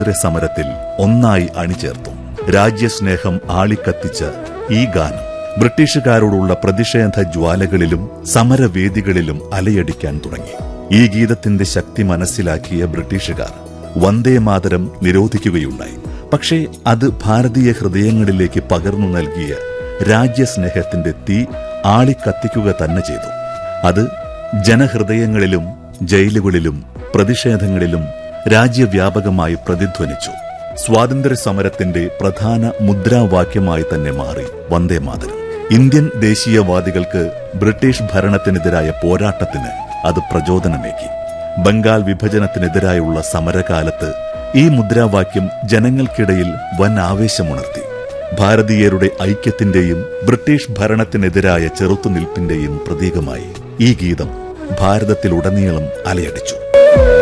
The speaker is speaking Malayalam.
സമരത്തിൽ ഒന്നായി അണിചേർത്തു രാജ്യസ്നേഹം ആളിക്കത്തിച്ച ഈ ഗാനം ബ്രിട്ടീഷുകാരോടുള്ള പ്രതിഷേധ ജ്വാലകളിലും സമരവേദികളിലും അലയടിക്കാൻ തുടങ്ങി ഈ ഗീതത്തിന്റെ ശക്തി മനസ്സിലാക്കിയ ബ്രിട്ടീഷുകാർ വന്ദേമാതരം നിരോധിക്കുകയുണ്ടായി പക്ഷേ അത് ഭാരതീയ ഹൃദയങ്ങളിലേക്ക് പകർന്നു നൽകിയ രാജ്യസ്നേഹത്തിന്റെ തീ ആളിക്കത്തിക്കുക തന്നെ ചെയ്തു അത് ജനഹൃദയങ്ങളിലും ജയിലുകളിലും പ്രതിഷേധങ്ങളിലും രാജ്യവ്യാപകമായി പ്രതിധ്വനിച്ചു സ്വാതന്ത്ര്യ സമരത്തിന്റെ പ്രധാന മുദ്രാവാക്യമായി തന്നെ മാറി വന്ദേമാതരം ഇന്ത്യൻ ദേശീയവാദികൾക്ക് ബ്രിട്ടീഷ് ഭരണത്തിനെതിരായ പോരാട്ടത്തിന് അത് പ്രചോദനമേകി ബംഗാൾ വിഭജനത്തിനെതിരായുള്ള സമരകാലത്ത് ഈ മുദ്രാവാക്യം ജനങ്ങൾക്കിടയിൽ വൻ ആവേശമുണർത്തി ഭാരതീയരുടെ ഐക്യത്തിന്റെയും ബ്രിട്ടീഷ് ഭരണത്തിനെതിരായ ചെറുത്തുനിൽപ്പിന്റെയും പ്രതീകമായി ഈ ഗീതം ഭാരതത്തിലുടനീളം അലയടിച്ചു